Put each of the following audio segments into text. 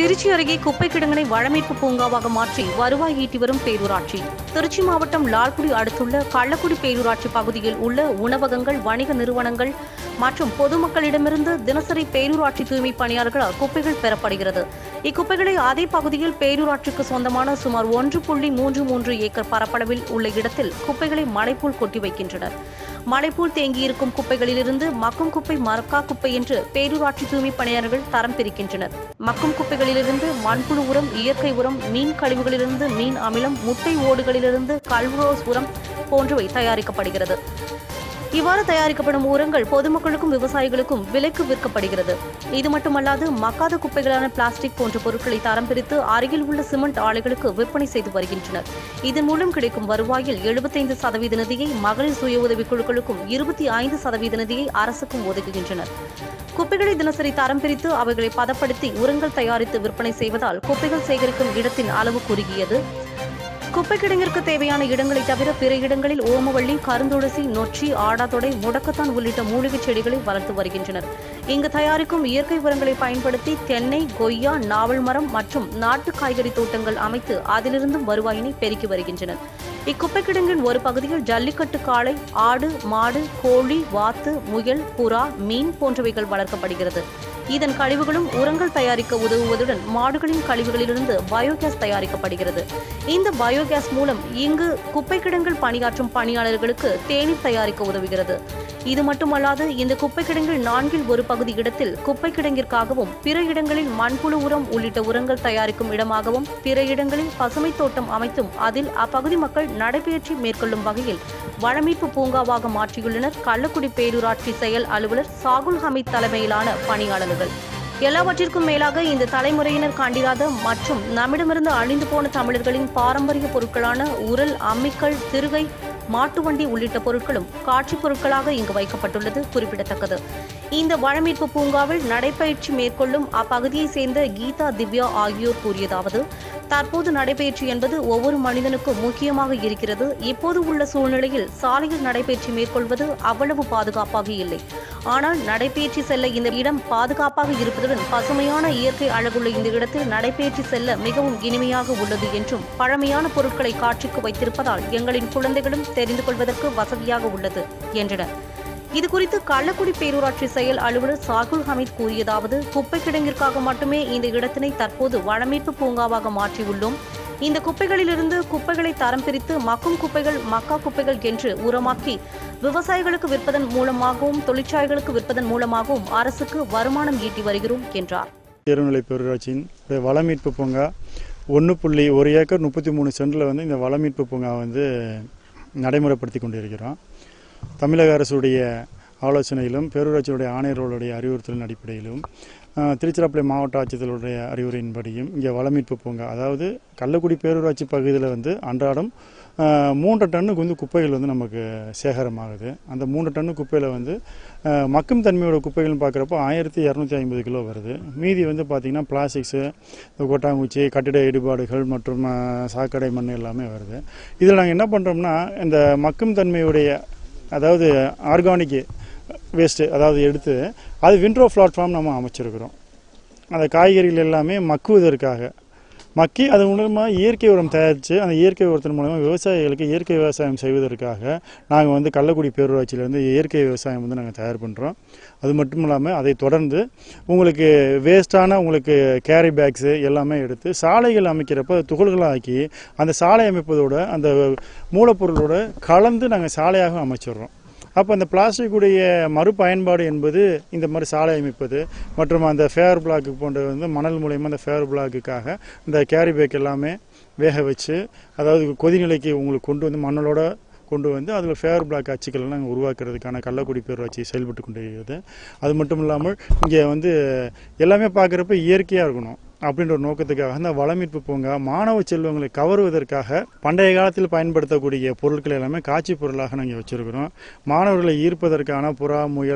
திருச்சி அருகே குப்பை கிடங்கனை வளமீட்பு பூங்காவாக மாற்றி வருவாய் ஈட்டி வரும் பேரூராட்சி திருச்சி மாவட்டம் லால்குடி அடுத்துள்ள கள்ளக்குடி பேரூராட்சி பகுதியில் உள்ள உணவகங்கள் வணிக நிறுவனங்கள் மற்றும் பொதுமக்களிடமிருந்து தினசரி பேரூராட்சி தூய்மை பணியாளர்களால் குப்பைகள் பெறப்படுகிறது இக்குப்பைகளை அதே பகுதியில் பேரூராட்சிக்கு சொந்தமான சுமார் ஒன்று புள்ளி மூன்று மூன்று ஏக்கர் பரப்பளவில் உள்ள இடத்தில் குப்பைகளை மலைப்போல் கொட்டி வைக்கின்றனர் மலைப்போல் தேங்கியிருக்கும் குப்பைகளிலிருந்து மக்கும் குப்பை மரக்கா குப்பை என்று பேரூராட்சி தூய்மை பணியாளர்கள் தரம் பிரிக்கின்றனர் மக்கும் குப்பைகளிலிருந்து மண்புழு உரம் இயற்கை உரம் மீன் கழிவுகளிலிருந்து மீன் அமிலம் முட்டை ஓடுகளிலிருந்து கல்வுரோஸ் உரம் போன்றவை தயாரிக்கப்படுகிறது இவ்வாறு தயாரிக்கப்படும் உரங்கள் பொதுமக்களுக்கும் விவசாயிகளுக்கும் விலைக்கு விற்கப்படுகிறது இது மட்டுமல்லாது மக்காத குப்பைகளான பிளாஸ்டிக் போன்ற பொருட்களை தரம் பிரித்து அருகில் உள்ள சிமெண்ட் ஆலைகளுக்கு விற்பனை செய்து வருகின்றனர் இதன் மூலம் கிடைக்கும் வருவாயில் எழுபத்தைந்து சதவீத நிதியை மகளிர் சுய உதவிக் குழுக்களுக்கும் இருபத்தி ஐந்து சதவீத நிதியை அரசுக்கும் ஒதுக்குகின்றனர் குப்பைகளை தினசரி தரம் பிரித்து அவைகளை பதப்படுத்தி உரங்கள் தயாரித்து விற்பனை செய்வதால் குப்பைகள் சேகரிக்கும் இடத்தின் அளவு குறுகியது குப்பை கிடங்கிற்கு தேவையான இடங்களை தவிர பிற இடங்களில் ஓமவள்ளி கருந்துளசி நொச்சி ஆடாதொடை முடக்கத்தான் உள்ளிட்ட மூலிகைச் செடிகளை வளர்த்து வருகின்றனர் இங்கு தயாரிக்கும் இயற்கை உரங்களை பயன்படுத்தி தென்னை கொய்யா நாவல் மரம் மற்றும் நாட்டு காய்கறி தோட்டங்கள் அமைத்து அதிலிருந்தும் வருவாயினை பெருக்கி வருகின்றனர் இக்குப்பை கிடங்கின் ஒரு பகுதியில் ஜல்லிக்கட்டு காளை ஆடு மாடு கோழி வாத்து முயல் புறா மீன் போன்றவைகள் வளர்க்கப்படுகிறது இதன் கழிவுகளும் உரங்கள் தயாரிக்க உதவுவதுடன் மாடுகளின் கழிவுகளிலிருந்து பயோகேஸ் தயாரிக்கப்படுகிறது இந்த பயோகேஸ் மூலம் இங்கு குப்பை கிடங்கில் பணியாற்றும் பணியாளர்களுக்கு தேநீர் தயாரிக்க உதவுகிறது இது மட்டுமல்லாது இந்த குப்பை கிடங்கில் நான்கில் ஒரு பகுதி இடத்தில் குப்பை கிடங்கிற்காகவும் பிற இடங்களில் மண்புழு உரம் உள்ளிட்ட உரங்கள் தயாரிக்கும் இடமாகவும் பிற இடங்களில் பசுமை தோட்டம் அமைத்தும் அதில் அப்பகுதி மக்கள் நடைபெயர்ச்சி மேற்கொள்ளும் வகையில் வளமீட்பு பூங்காவாக மாற்றியுள்ளனர் கள்ளக்குடி பேரூராட்சி செயல் அலுவலர் சாகுல் ஹமீத் தலைமையிலான பணியாளர்கள் எல்லாவற்றிற்கும் மேலாக இந்த தலைமுறையினர் கண்டிராத மற்றும் நம்மிடமிருந்து அழிந்து போன தமிழர்களின் பாரம்பரிய பொருட்களான உரல் அம்மிக்கல் திருகை மாட்டு வண்டி உள்ளிட்ட பொருட்களும் காட்சிப் பொருட்களாக இங்கு வைக்கப்பட்டுள்ளது குறிப்பிடத்தக்கது இந்த வளமீட்பு பூங்காவில் நடைபயிற்சி மேற்கொள்ளும் அப்பகுதியைச் சேர்ந்த கீதா திவ்யா ஆகியோர் கூறியதாவது தற்போது நடைபயிற்சி என்பது ஒவ்வொரு மனிதனுக்கும் முக்கியமாக இருக்கிறது இப்போது உள்ள சூழ்நிலையில் சாலையில் நடைபயிற்சி மேற்கொள்வது அவ்வளவு பாதுகாப்பாக இல்லை ஆனால் நடைபயிற்சி செல்ல இந்த இடம் பாதுகாப்பாக இருப்பதுடன் பசுமையான இயற்கை அழகுள்ள இந்த இடத்தில் நடைபயிற்சி செல்ல மிகவும் இனிமையாக உள்ளது என்றும் பழமையான பொருட்களை காட்சிக்கு வைத்திருப்பதால் எங்களின் குழந்தைகளும் தெரிந்து கொள்வதற்கு வசதியாக உள்ளது என்றனர் இதுகுறித்து கள்ளக்குடி பேரூராட்சி செயல் அலுவலர் சாகுல் ஹமீத் கூறியதாவது குப்பை கிடங்கிற்காக மட்டுமே இந்த இடத்தினை தற்போது வளமீட்பு பூங்காவாக மாற்றியுள்ளோம் இந்த குப்பைகளிலிருந்து குப்பைகளை தரம் பிரித்து மக்கும் குப்பைகள் மக்கா குப்பைகள் என்று உரமாக்கி விவசாயிகளுக்கு விற்பதன் மூலமாகவும் தொழிற்சாலைகளுக்கு விற்பதன் மூலமாகவும் அரசுக்கு வருமானம் ஈட்டி வருகிறோம் என்றார் தேர்வுநிலை பேரூராட்சியின் இந்த வளமீட்பு பூங்கா ஒன்று புள்ளி ஒரு ஏக்கர் முப்பத்தி மூணு சென்டில் வந்து இந்த வளமீட்பு பூங்கா வந்து நடைமுறைப்படுத்தி கொண்டிருக்கிறோம் தமிழக அரசுடைய ஆலோசனையிலும் பேரூராட்சியுடைய ஆணையர்களுடைய அறிவுறுத்தலின் அடிப்படையிலும் அஹ், திருச்சிராப்பள்ளி மாவட்ட ஆட்சித்தலைவருடைய அறிவுரையின்படியும் இங்கே வளமீட்பு பூங்கா அதாவது கள்ளக்குடி பேரூராட்சி பகுதியில் வந்து அன்றாடம் அஹ், மூன்று டன்னு வந்து குப்பைகள் வந்து நமக்கு சேகரமாகுது அந்த மூன்று டன்னு குப்பையில் வந்து அஹ், மக்கும் தன்மையோட குப்பைகள்னு பார்க்குறப்போ ஆயிரத்தி இரநூத்தி ஐம்பது கிலோ வருது மீதி வந்து பார்த்திங்கன்னா பிளாஸ்டிக்ஸு இந்த கொட்டாங்குச்சி கட்டிட இடிபாடுகள் மற்றும் அஹ், சாக்கடை மண் எல்லாமே வருது இதில் நாங்கள் என்ன பண்ணுறோம்னா இந்த மக்கும் தன்மையுடைய அதாவது ஆர்கானிக் வேஸ்ட்டு அதாவது எடுத்து அது விண்ட்ரோ பிளாட்ஃபார்ம் நம்ம அமைச்சிருக்கிறோம் அந்த காய்கறிகள் எல்லாமே மக்குவதற்காக மக்கி அது மூலமாக இயற்கை உரம் தயாரித்து அந்த இயற்கை உரத்தின் மூலமாக விவசாயிகளுக்கு இயற்கை விவசாயம் செய்வதற்காக நாங்கள் வந்து கள்ளக்குடி பேரூராட்சியிலேருந்து இயற்கை விவசாயம் வந்து நாங்கள் தயார் பண்ணுறோம் அது மட்டும் இல்லாமல் அதை தொடர்ந்து உங்களுக்கு வேஸ்ட்டான உங்களுக்கு கேரி பேக்ஸு எல்லாமே எடுத்து சாலைகள் அமைக்கிறப்ப துகள்களாக ஆக்கி அந்த சாலை அமைப்பதோட அந்த மூலப்பொருளோட கலந்து நாங்கள் சாலையாக அமைச்சிடுறோம் அப்போ அந்த பிளாஸ்டிக்குடைய மறுபயன்பாடு என்பது இந்த மாதிரி சாலை அமைப்பது மற்றும் அந்த ஃபேர் பிளாக்கு போன்ற வந்து மணல் மூலயமா அந்த ஃபேர் பிளாக்குக்காக இந்த கேரி பேக் எல்லாமே வேக வச்சு அதாவது கொதிநிலைக்கு உங்களுக்கு கொண்டு வந்து மணலோட கொண்டு வந்து அதில் ஃபேர் பிளாக் அச்சுக்கள் எல்லாம் உருவாக்குறதுக்கான கள்ளக்குடி பேரூராட்சி செயல்பட்டு கொண்டிருக்கிறது அது மட்டும் இல்லாமல் இங்கே வந்து எல்லாமே பார்க்குறப்ப இயற்கையாக இருக்கணும் அப்படின்ற ஒரு நோக்கத்துக்காக அந்த வளமீட்பு பூங்கா மாணவ செல்வங்களை கவருவதற்காக பண்டைய காலத்தில் பயன்படுத்தக்கூடிய பொருட்கள் எல்லாமே காட்சி பொருளாக நாங்கள் வச்சுருக்கிறோம் மாணவர்களை ஈர்ப்பதற்கான புறா முயல்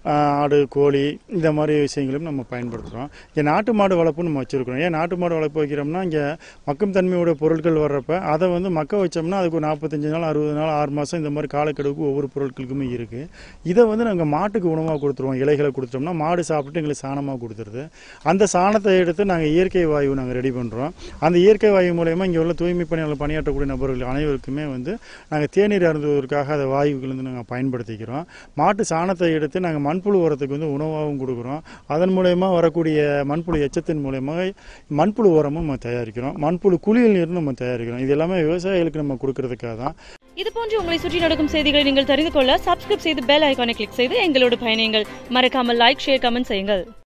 ஆஹ், ஆடு கோழி இந்த மாதிரி விஷயங்களும் நம்ம பயன்படுத்துகிறோம் இங்கே நாட்டு மாடு வளர்ப்பு நம்ம வச்சுருக்கிறோம் ஏன் நாட்டு மாடு வளர்ப்பு வைக்கிறோம்னா இங்கே மக்கும் தன்மையோட பொருட்கள் வர்றப்ப அதை வந்து மக்க வச்சோம்னா அதுக்கு ஒரு நாற்பத்தஞ்சு நாள் அறுபது நாள் ஆறு மாதம் இந்த மாதிரி காலக்கெடுவுக்கு ஒவ்வொரு பொருட்களுக்குமே இருக்குது இதை வந்து நாங்கள் மாட்டுக்கு உணவாக கொடுத்துருவோம் இலைகளை கொடுத்துட்டோம்னா மாடு சாப்பிட்டு எங்களுக்கு சாணமாக கொடுத்துருது அந்த சாணத்தை எடுத்து நாங்கள் இயற்கை வாயு நாங்கள் ரெடி பண்ணுறோம் அந்த இயற்கை வாயு மூலயமா இங்கே உள்ள தூய்மை பணியாளர் பணியாற்றக்கூடிய நபர்கள் அனைவருக்குமே வந்து நாங்கள் தேநீர் அருந்துவதற்காக அதை வாயுகள் வந்து நாங்கள் பயன்படுத்திக்கிறோம் மாட்டு சாணத்தை எடுத்து நாங்கள் மண்புழு உரத்துக்கு வந்து உணவாகவும் கொடுக்குறோம் அதன் மூலயமா வரக்கூடிய மண்புழு எச்சத்தின் மூலயமா மண்புழு உரமும் நம்ம தயாரிக்கிறோம் மண்புழு குளியல் நீரும் நம்ம தயாரிக்கிறோம் இது எல்லாமே விவசாயிகளுக்கு நம்ம கொடுக்கறதுக்காக தான் இது போன்று உங்களை சுற்றி நடக்கும் செய்திகளை நீங்கள் தெரிந்து கொள்ள சப்ஸ்கிரைப் செய்து பெல் ஐகானை கிளிக் செய்து எங்களோடு பயணியுங்கள் மறக்காமல் லைக் ஷேர் கமெண்ட் செய்யுங்கள்